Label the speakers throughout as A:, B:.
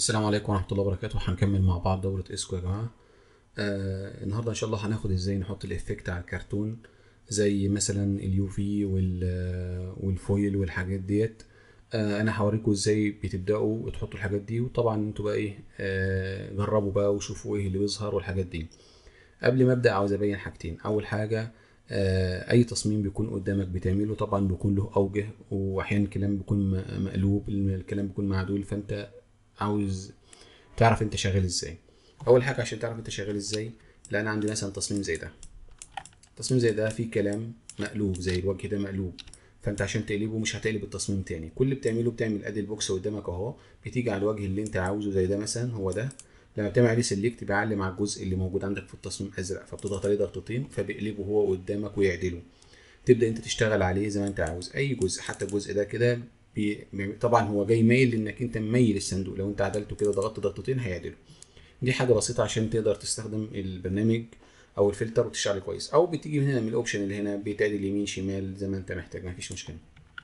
A: السلام عليكم ورحمة الله وبركاته هنكمل مع بعض دورة اسكو يا جماعة آه النهاردة ان شاء الله هناخد ازاي نحط الافكت على الكرتون زي مثلا اليو في والفويل والحاجات ديت آه انا هوريكم ازاي بتبدأوا تحطوا الحاجات دي وطبعا انتوا بقى ايه آه جربوا بقى وشوفوا ايه اللي بيظهر والحاجات دي قبل ما ابدأ عاوز ابين حاجتين اول حاجة آه، اي تصميم بيكون قدامك بتعمله طبعا بيكون له اوجه واحيانا الكلام بيكون م- مقلوب الكلام بيكون معدول فانت عاوز تعرف انت شغال ازاي اول حاجه عشان تعرف انت شغال ازاي لا انا عندي مثلا تصميم زي ده تصميم زي ده فيه كلام مقلوب زي الوجه ده مقلوب فانت عشان تقلبه مش هتقلب التصميم تاني كل اللي بتعمله بتعمل ادي البوكس قدامك اهو بتيجي على الوجه اللي انت عاوزه زي ده مثلا هو ده لما بتعمل عليه سيلكت بيعلم على الجزء اللي موجود عندك في التصميم ازرق فبتضغط عليه ضغطتين فبيقلبه هو قدامك ويعدله تبدا انت تشتغل عليه زي ما انت عاوز اي جزء حتى الجزء ده كده بي... بي- طبعا هو جاي مايل لانك انت مميل الصندوق لو انت عدلته كده ضغطت ضغطتين هيعدله دي حاجه بسيطه عشان تقدر تستخدم البرنامج او الفلتر وتشتغل كويس او بتيجي من هنا من الاوبشن اللي هنا بتعدل يمين شمال زي ما انت محتاج مفيش مشكله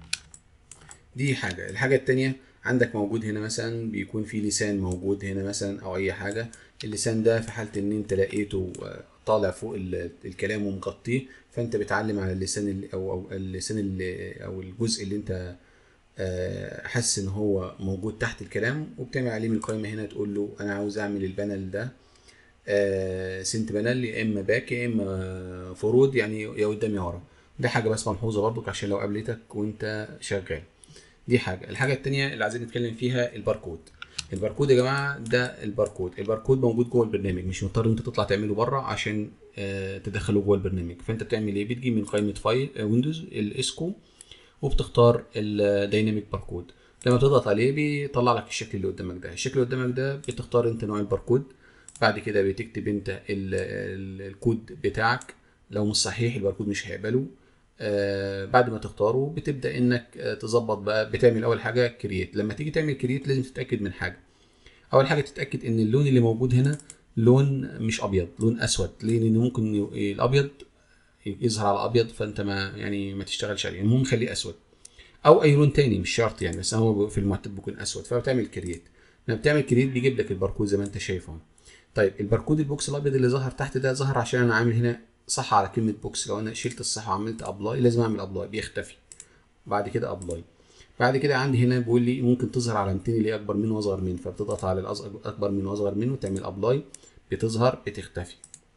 A: دي حاجة الحاجة التانية عندك موجود هنا مثلا بيكون في لسان موجود هنا مثلا أو أي حاجة اللسان ده في حالة إن أنت لقيته آه، طالع فوق ال- الكلام ومغطيه فأنت بتعلم على اللسان اللي أو أو اللسان اللي أو الجزء اللي أنت آه، حاسس إن هو موجود تحت الكلام وبتعمل عليه من القائمة هنا تقول له أنا عاوز أعمل البانل ده آه، سنت بانل يا اما باك يا اما فورود يعني يا قدام يا ورا ده حاجه بس ملحوظه برضك عشان لو قابلتك وانت شغال دي حاجه الحاجه التانية اللي عايزين نتكلم فيها الباركود الباركود يا جماعه ده الباركود الباركود موجود جوه البرنامج مش مضطر انت تطلع تعمله بره عشان آه، تدخله جوه البرنامج فانت بتعمل ايه بتجي من قائمه فايل ويندوز الاسكو وبتختار الدايناميك باركود لما بتضغط عليه بيطلع لك الشكل اللي قدامك ده الشكل اللي قدامك ده بتختار انت نوع الباركود بعد كده بتكتب انت ال- ال- الكود بتاعك لو مش صحيح الباركود مش هيقبله آه بعد ما تختاره بتبدا انك آه تظبط بقى بتعمل اول حاجه كرييت لما تيجي تعمل كرييت لازم تتاكد من حاجه اول حاجه تتاكد ان اللون اللي موجود هنا لون مش ابيض لون اسود لان ممكن ي- الابيض يظهر على ابيض فانت ما يعني ما تشتغلش عليه المهم خليه اسود او اي لون تاني مش شرط يعني بس هو في المعتاد بيكون اسود فبتعمل كرييت لما بتعمل كرييت بيجيب لك الباركود زي ما انت شايف اهو طيب الباركود البوكس الابيض اللي ظهر تحت ده ظهر عشان انا عامل هنا صح على كلمه بوكس لو انا شلت الصح وعملت ابلاي لازم اعمل ابلاي بيختفي بعد كده ابلاي بعد كده عندي هنا بيقول لي ممكن تظهر علامتين اللي هي اكبر منه واصغر منه فبتضغط على الاكبر منه واصغر منه تعمل ابلاي بتظهر بتختفي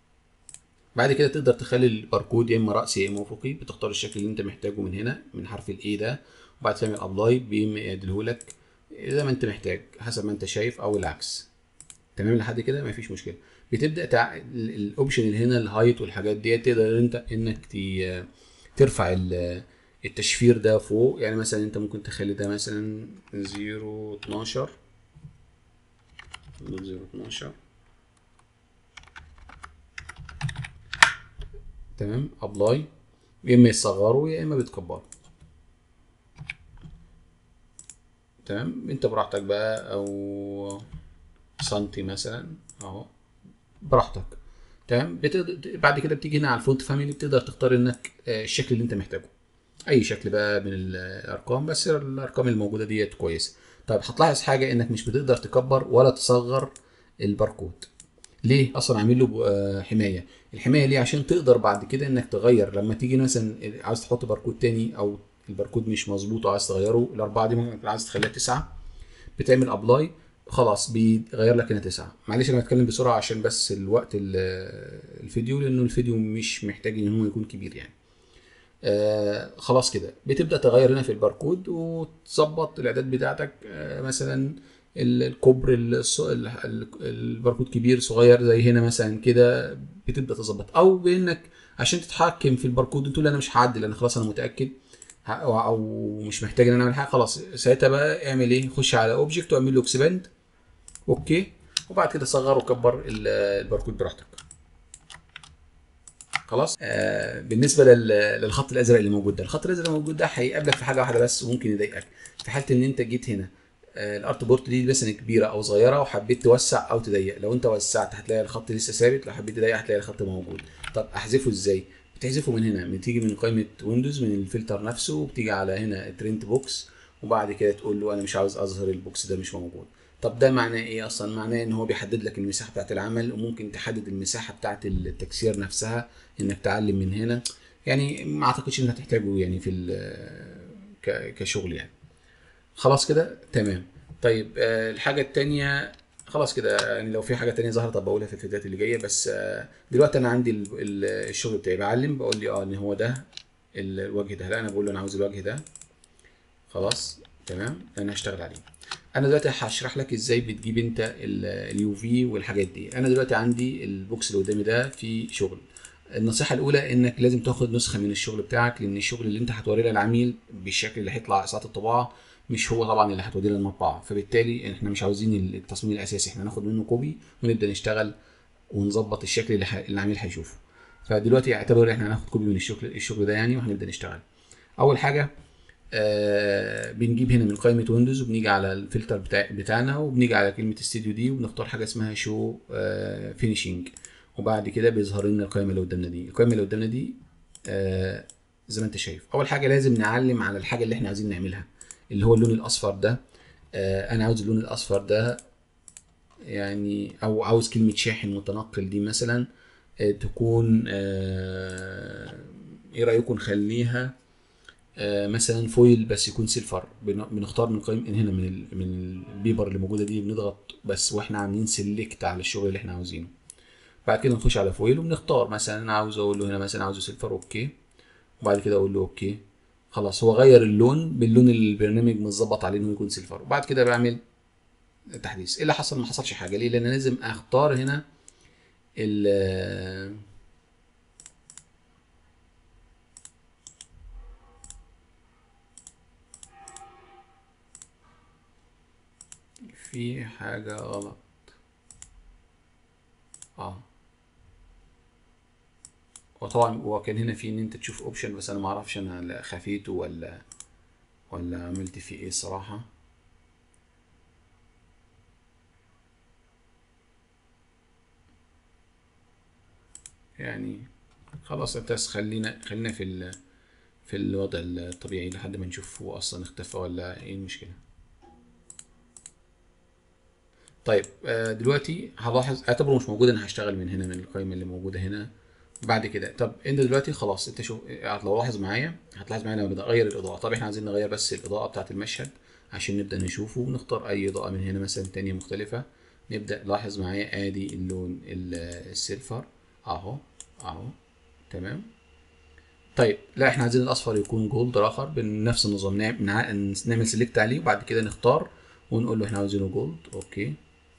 A: بعد كده تقدر تخلي الباركود يا اما راسي يا اما افقي بتختار الشكل اللي انت محتاجه من هنا من حرف الاي ده وبعد تعمل ابلاي بيعدله لك زي ما انت محتاج حسب ما انت شايف او العكس تمام لحد كده مفيش مشكله بتبدا تع... ال- الاوبشن اللي هنا الهايت والحاجات ديت تقدر انت انك ت... ترفع ال- التشفير ده فوق يعني مثلا انت ممكن تخلي ده مثلا 0 12 0 12 تمام ابلاي يا اما يصغروا يا اما بتكبروا تمام انت براحتك بقى او سنتي مثلا اهو براحتك تمام بتقدر بعد كده بتيجي هنا على الفونت فاميلي بتقدر تختار انك آه، الشكل اللي انت محتاجه اي شكل بقى من الارقام بس الارقام الموجوده ديت كويسه طيب هتلاحظ حاجه انك مش بتقدر تكبر ولا تصغر الباركود ليه اصلا عامل له آه، حمايه الحمايه ليه عشان تقدر بعد كده انك تغير لما تيجي مثلا عاوز تحط باركود تاني او الباركود مش مظبوط وعايز تغيره الاربعه دي ممكن عايز تخليها تسعه بتعمل ابلاي خلاص بيغير لك هنا تسعه معلش انا بتكلم بسرعه عشان بس الوقت ال- الفيديو لانه الفيديو مش محتاج ان هو يكون كبير يعني آه خلاص كده بتبدا تغير هنا في الباركود وتظبط الاعداد بتاعتك آه مثلا ال- الكوبر الص- ال- ال- الباركود كبير صغير زي هنا مثلا كده بتبدا تظبط او بانك عشان تتحكم في الباركود تقول انا مش هعدل انا خلاص انا متاكد ه- او أو مش محتاج ان انا اعمل حاجه خلاص ساعتها بقى اعمل ايه خش على اوبجكت واعمل له اكسباند اوكي وبعد كده صغر وكبر ال- الباركود براحتك خلاص آه بالنسبه لل- للخط الازرق اللي موجود ده الخط الازرق اللي موجود ده هيقابلك في حاجه واحده بس وممكن يضايقك في حاله ان انت جيت هنا آه الارت بورت دي مثلا كبيره او صغيره وحبيت توسع او تضيق لو انت وسعت هتلاقي الخط لسه ثابت لو حبيت تضيق هتلاقي الخط موجود طب احذفه ازاي بتحذفه من هنا بتيجي من قائمه ويندوز من الفلتر نفسه وبتيجي على هنا ترنت بوكس وبعد كده تقول له انا مش عاوز اظهر البوكس ده مش موجود طب ده معناه ايه اصلا معناه ان هو بيحدد لك المساحه بتاعت العمل وممكن تحدد المساحه بتاعت التكسير نفسها انك تعلم من هنا يعني ما اعتقدش انك هتحتاجه يعني في ال- ك- كشغل يعني خلاص كده تمام طيب آه، الحاجه التانية خلاص كده يعني لو في حاجه تانية ظهرت طب بقولها في الفيديوهات اللي جايه بس آه، دلوقتي انا عندي ال- ال- الشغل بتاعي بعلم بقول لي اه ان هو ده ال- الوجه ده لا انا بقول له انا عاوز الوجه ده خلاص تمام انا هشتغل عليه انا دلوقتي هشرح لك ازاي بتجيب انت اليو في والحاجات دي انا دلوقتي عندي البوكس اللي قدامي ده فيه شغل النصيحه الاولى انك لازم تاخد نسخه من الشغل بتاعك لان الشغل اللي انت هتوريه للعميل بالشكل اللي هيطلع ساعه الطباعه مش هو طبعا اللي هتوديه للمطبعه فبالتالي احنا مش عاوزين التصميم الاساسي احنا ناخد منه كوبي ونبدا نشتغل ونظبط الشكل اللي ح- اللي العميل هيشوفه فدلوقتي اعتبر احنا هناخد كوبي من الشغل الشغل ده يعني وهنبدا نشتغل اول حاجه آه بنجيب هنا من قائمه ويندوز وبنيجي على الفلتر بتاع بتاعنا وبنيجي على كلمه استوديو دي وبنختار حاجه اسمها شو آه فينيشنج وبعد كده بيظهر لنا القائمه اللي قدامنا دي القائمه اللي قدامنا دي آه زي ما انت شايف اول حاجه لازم نعلم على الحاجه اللي احنا عايزين نعملها اللي هو اللون الاصفر ده آه انا عاوز اللون الاصفر ده يعني او عاوز كلمه شاحن متنقل دي مثلا آه تكون آه ايه رايكم نخليها آه، مثلا فويل بس يكون سيلفر بن- بنختار من قائمه من هنا من ال من البيبر اللي موجوده دي بنضغط بس واحنا عاملين سيلكت على الشغل اللي احنا عاوزينه بعد كده نخش على فويل وبنختار مثلا انا عاوز اقول له هنا مثلا عاوزه سيلفر اوكي وبعد كده اقول له اوكي خلاص هو غير اللون باللون اللي البرنامج متظبط عليه انه يكون سيلفر وبعد كده بعمل تحديث ايه اللي حصل ما حصلش حاجه ليه لان أنا لازم اختار هنا ال في حاجة غلط اه وطبعا هو كان هنا في ان انت تشوف اوبشن بس انا ما اعرفش انا لا خفيته ولا ولا عملت فيه ايه الصراحة يعني خلاص انت بس خلينا خلينا في ال في الوضع الطبيعي لحد ما نشوف هو اصلا اختفى ولا ايه المشكلة طيب آه، دلوقتي هلاحظ اعتبره مش موجود انا هشتغل من هنا من القائمه اللي موجوده هنا بعد كده طب انت دلوقتي خلاص انت شوف لو لاحظ معايا هتلاحظ معايا لما بغير الاضاءه طب احنا عايزين نغير بس الاضاءه بتاعه المشهد عشان نبدا نشوفه ونختار اي اضاءه من هنا مثلا تانية مختلفه نبدا لاحظ معايا ادي اللون ال- السيلفر اهو اهو تمام طيب لا احنا عايزين الاصفر يكون جولد اخر بنفس النظام نعم- نع- نعمل سيلكت عليه وبعد كده نختار ونقول له احنا عاوزينه جولد اوكي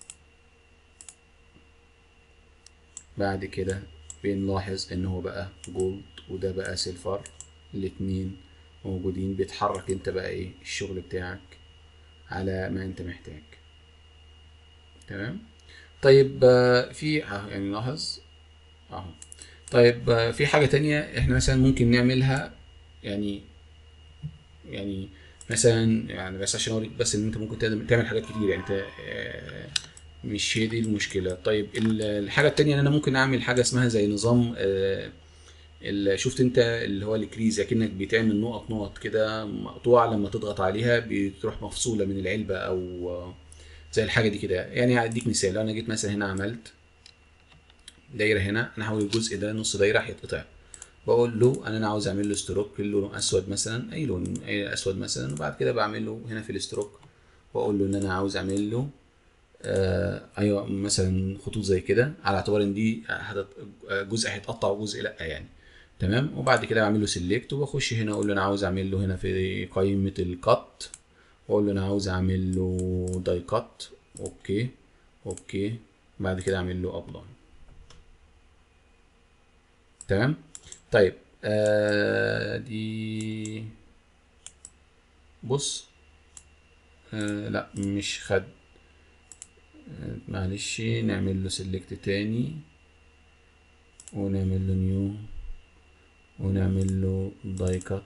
A: بعد كده بنلاحظ ان هو بقى جولد وده بقى سيلفر الاتنين موجودين بيتحرك انت بقى ايه الشغل بتاعك على ما انت محتاج تمام طيب آه، في آه، يعني لاحظ اهو طيب آه، في حاجة تانية احنا مثلا ممكن نعملها يعني يعني مثلا يعني بس عشان اوريك بس ان انت ممكن تعمل تعمل حاجات كتير يعني انت آه، مش هي دي المشكله طيب ال- الحاجه التانية ان انا ممكن اعمل حاجه اسمها زي نظام آه، ال- شفت انت اللي هو الكريز اكنك بتعمل نقط نقط كده مقطوعه لما تضغط عليها بتروح مفصوله من العلبه او آه، زي الحاجه دي كده يعني هديك مثال لو انا جيت مثلا هنا عملت دايره هنا انا هحاول الجزء ده نص دايره هيتقطع بقول له انا انا عاوز اعمل له ستروك لونه اسود مثلا اي لون اي اسود مثلا وبعد كده بعمل له هنا في الستروك واقول له ان انا عاوز اعمل له آه ايوه مثلا خطوط زي كده على اعتبار ان دي هتت- جزء هيتقطع وجزء لا يعني تمام وبعد كده بعمل له سيلكت وبخش هنا اقول له انا عاوز اعمل له هنا في قائمه الكات واقول له انا عاوز اعمل له داي كات اوكي اوكي بعد كده اعمل له ابلاي تمام طيب آه دي بص آه لا مش خد آه معلش نعمل له سيلكت تاني ونعمل له نيو ونعمل له داي كات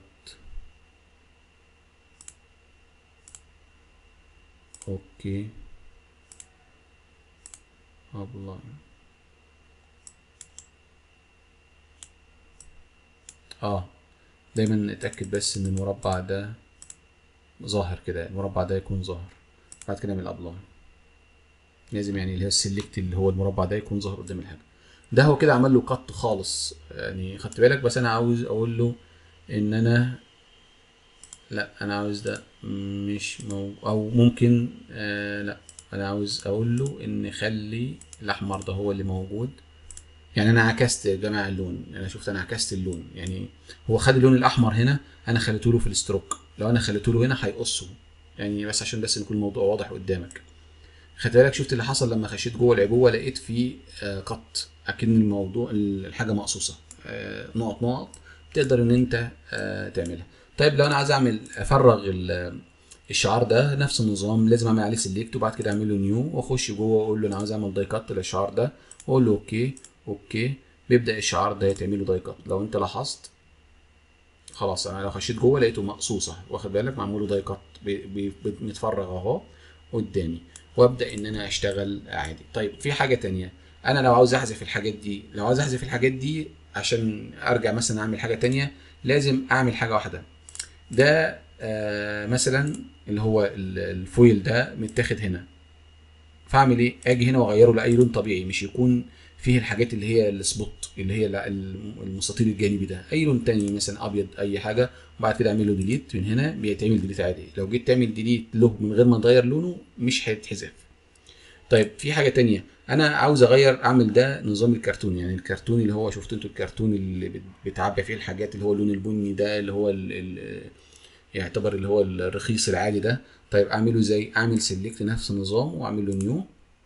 A: اوكي ابلاي اه دايما اتاكد بس ان المربع ده ظاهر كده المربع ده يكون ظاهر بعد كده نعمل ابلاي لازم يعني اللي هي السلكت اللي هو المربع ده يكون ظاهر قدام الحاجه ده هو كده عمل له قط خالص يعني خدت بالك بس انا عاوز اقول له ان انا لا انا عاوز ده مش مو او ممكن آه لا انا عاوز اقول له ان خلي الاحمر ده هو اللي موجود يعني انا عكست يا جماعه اللون انا شفت انا عكست اللون يعني هو خد اللون الاحمر هنا انا خليته له في الستروك لو انا خليته له هنا هيقصه يعني بس عشان بس يكون الموضوع واضح قدامك خدت بالك شفت اللي حصل لما خشيت جوه العبوه لقيت فيه آه قط اكن الموضوع الحاجه مقصوصه آه نقط نقط تقدر ان انت آه تعملها طيب لو انا عايز اعمل افرغ الشعار ده نفس النظام لازم اعمل عليه سيلكت وبعد كده اعمل له نيو واخش جوه واقول له انا عاوز اعمل داي كات للشعار ده واقول له اوكي اوكي بيبدا الشعار ده يتعمل له داي كات لو انت لاحظت خلاص انا لو خشيت جوه لقيته مقصوصه واخد بالك معمول له داي كات متفرغ اهو قدامي وابدا ان انا اشتغل عادي طيب في حاجه تانية انا لو عاوز احذف الحاجات دي لو عاوز احذف الحاجات دي عشان ارجع مثلا اعمل حاجه تانية لازم اعمل حاجه واحده ده آه مثلا اللي هو الفويل ده متاخد هنا فاعمل ايه اجي هنا واغيره لاي لون طبيعي مش يكون فيه الحاجات اللي هي السبوت اللي هي المستطيل الجانبي ده اي لون تاني مثلا ابيض اي حاجه وبعد كده اعمل له ديليت من هنا بيتعمل ديليت عادي لو جيت تعمل ديليت له من غير ما تغير لونه مش هيتحذف طيب في حاجه تانية انا عاوز اغير اعمل ده نظام الكرتون يعني الكرتون اللي هو شفت انتوا الكرتون اللي بتعبى فيه الحاجات اللي هو اللون البني ده اللي هو ال ال يعتبر اللي هو الرخيص العادي ده طيب اعمله ازاي اعمل سيلكت نفس النظام واعمل له نيو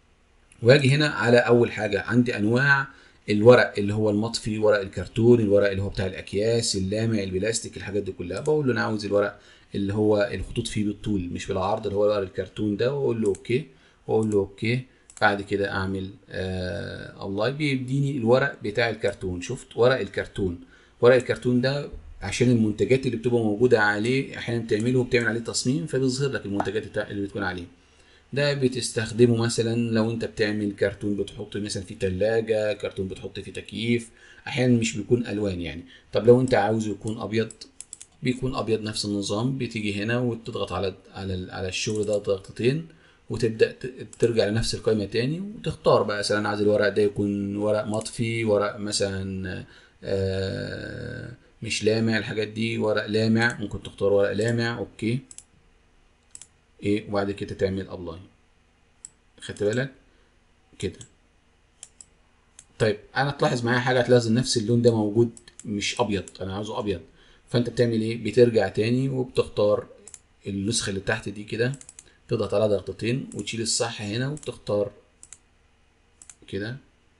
A: واجي هنا على اول حاجه عندي انواع الورق اللي هو المطفي ورق الكرتون الورق اللي هو بتاع الاكياس اللامع البلاستيك الحاجات دي كلها بقول له انا عاوز الورق اللي هو الخطوط فيه بالطول مش بالعرض اللي هو ورق الكرتون ده واقول له اوكي واقول له اوكي بعد كده اعمل آه الله بيديني الورق بتاع الكرتون شفت ورق الكرتون ورق الكرتون ده عشان المنتجات اللي بتبقى موجوده عليه احيانا بتعمله وبتعمل عليه تصميم فبيظهر لك المنتجات اللي بتكون عليه ده بتستخدمه مثلا لو انت بتعمل كرتون بتحط مثلا في تلاجة كرتون بتحط في تكييف احيانا مش بيكون الوان يعني طب لو انت عاوزه يكون ابيض بيكون ابيض نفس النظام بتيجي هنا وتضغط على على على الشغل ده ضغطتين وتبدا ترجع لنفس القائمه تاني وتختار بقى مثلا عايز الورق ده يكون ورق مطفي ورق مثلا آه مش لامع الحاجات دي ورق لامع ممكن تختار ورق لامع اوكي ايه وبعد كده تعمل ابلاي خدت بالك كده طيب انا تلاحظ معايا حاجه هتلاحظ نفس اللون ده موجود مش ابيض انا عاوزه ابيض فانت بتعمل ايه بترجع تاني وبتختار النسخه اللي تحت دي كده تضغط عليها ضغطتين وتشيل الصح هنا وتختار كده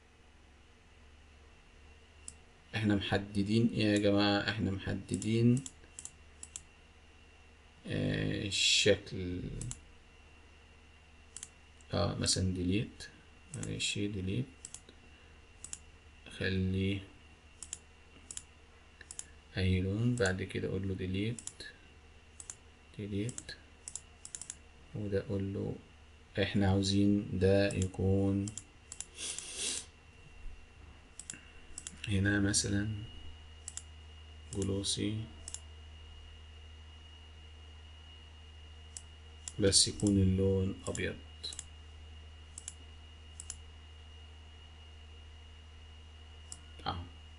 A: احنا محددين ايه يا جماعه احنا محددين آه الشكل اه مثلا ديليت معلش ديليت خليه اي لون بعد كده اقول له ديليت ديليت وده اقول له احنا عاوزين ده يكون هنا مثلا جلوسي بس يكون اللون ابيض اهو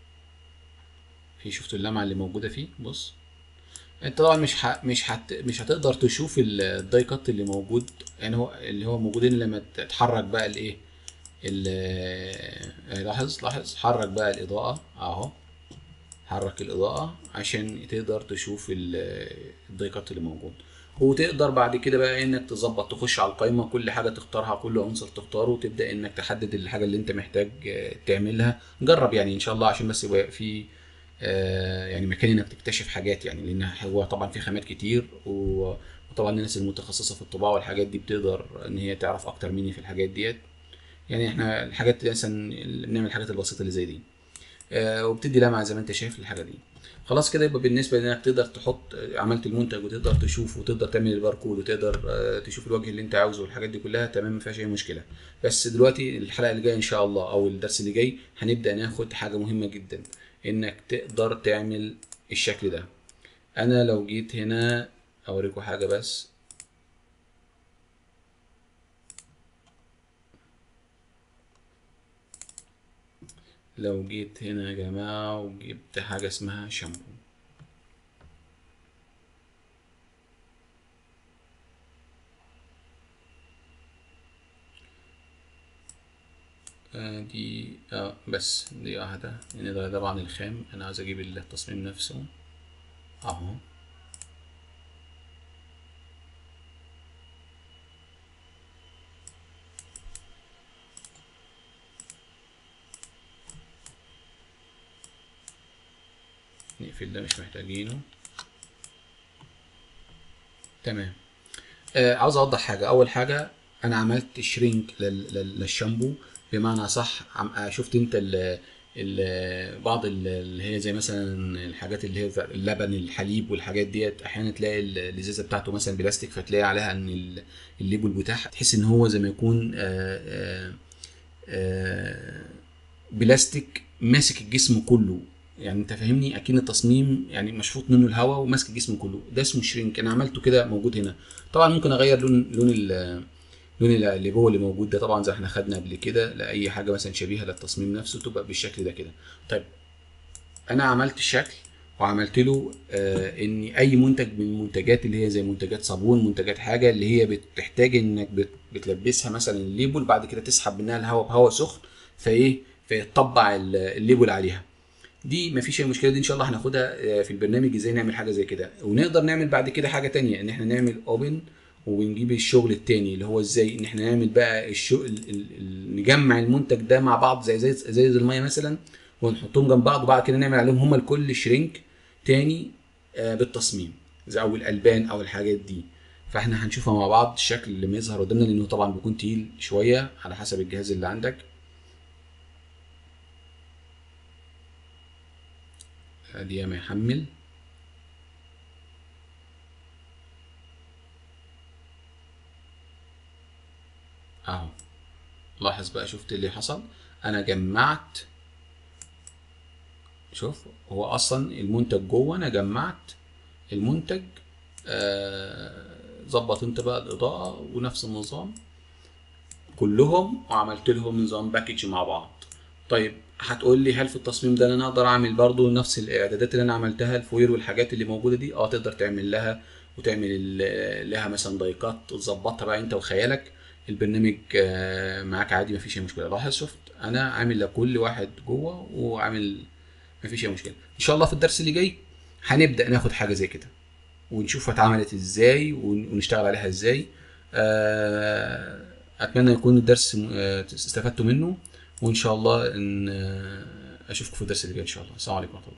A: في شفتوا اللمعه اللي موجوده فيه بص انت طبعا مش ح... مش هت... مش هتقدر تشوف الداي كات اللي موجود يعني هو اللي هو موجودين لما تتحرك بقى الايه لاحظ لاحظ حرك بقى الاضاءه اهو حرك الاضاءه عشان تقدر تشوف الداي كات اللي موجود وتقدر بعد كده بقى انك تظبط تخش على القائمه كل حاجه تختارها كل عنصر تختاره وتبدا انك تحدد الحاجه اللي انت محتاج تعملها جرب يعني ان شاء الله عشان بس يبقى في يعني مكان انك تكتشف حاجات يعني لان هو طبعا في خامات كتير وطبعا الناس المتخصصه في الطباعه والحاجات دي بتقدر ان هي تعرف اكتر مني في الحاجات ديت يعني احنا الحاجات مثلا بنعمل الحاجات البسيطه اللي زي دي وبتدي لمعه زي ما انت شايف للحاجه دي خلاص كده يبقى بالنسبه لانك تقدر تحط عملت المنتج وتقدر تشوف وتقدر تعمل الباركود وتقدر تشوف الوجه اللي انت عاوزه والحاجات دي كلها تمام ما فيهاش اي مشكله بس دلوقتي الحلقه اللي جايه ان شاء الله او الدرس اللي جاي هنبدا ناخد حاجه مهمه جدا انك تقدر تعمل الشكل ده انا لو جيت هنا اوريكم حاجه بس لو جيت هنا يا جماعة وجبت حاجة اسمها شامبو آه دي اه بس دي واحدة يعني ده طبعا الخام انا عايز اجيب التصميم نفسه اهو نقفل ده مش محتاجينه تمام آه عاوز اوضح حاجه اول حاجه انا عملت شرينك لل- لل- للشامبو بمعنى صح عم آه، شفت انت ال ال بعض ال- اللي هي زي مثلا الحاجات اللي هي اللبن الحليب والحاجات ديت احيانا تلاقي ال- الازازه بتاعته مثلا بلاستيك فتلاقي عليها ان ال- الليبل بتاعها تحس ان هو زي ما يكون آه آه آه بلاستيك ماسك الجسم كله يعني انت فاهمني اكن التصميم يعني مشفوط منه الهواء وماسك الجسم كله ده اسمه شرينك انا عملته كده موجود هنا طبعا ممكن اغير لون لون ال- لون اللي جوه اللي موجود ده طبعا زي ما احنا خدنا قبل كده لاي حاجه مثلا شبيهه للتصميم نفسه تبقى بالشكل ده كده طيب انا عملت الشكل وعملت له آه ان اي منتج من المنتجات اللي هي زي منتجات صابون منتجات حاجه اللي هي بتحتاج انك بت- بتلبسها مثلا الليبل بعد كده تسحب منها الهواء بهواء سخن فايه فيطبع ال- الليبل عليها دي مفيش اي مشكله دي ان شاء الله هناخدها آه، في البرنامج ازاي نعمل حاجه زي كده ونقدر نعمل بعد كده حاجه تانية ان احنا نعمل اوبن ونجيب الشغل التاني اللي هو ازاي ان احنا نعمل بقى الشغل ال... ال... ال... نجمع المنتج ده مع بعض زي زي زي الميه مثلا ونحطهم جنب بعض وبعد كده نعمل عليهم هما الكل شرينك تاني آه، بالتصميم زي او الالبان او الحاجات دي فاحنا هنشوفها مع بعض الشكل اللي يظهر قدامنا لانه طبعا بيكون تقيل شويه على حسب الجهاز اللي عندك ادي ما يحمل اهو لاحظ بقى شفت اللي حصل انا جمعت شوف هو اصلا المنتج جوه انا جمعت المنتج آه، ظبط انت بقى الاضاءه ونفس النظام كلهم وعملت لهم نظام باكج مع بعض طيب هتقول لي هل في التصميم ده انا اقدر اعمل برضو نفس الاعدادات اللي انا عملتها الفوير والحاجات اللي موجوده دي اه تقدر تعمل لها وتعمل ال- لها مثلا لايكات تظبطها بقى انت وخيالك البرنامج آه، معاك عادي مفيش اي مشكله لاحظ شفت انا عامل لكل واحد جوه وعامل مفيش اي مشكله ان شاء الله في الدرس اللي جاي هنبدا ناخد حاجه زي كده ونشوف اتعملت ازاي ون- ونشتغل عليها ازاي آه، اتمنى يكون الدرس آه، استفدتوا منه وان شاء الله ان آه، اشوفكم في الدرس اللي جاي ان شاء الله السلام عليكم ورحمه الله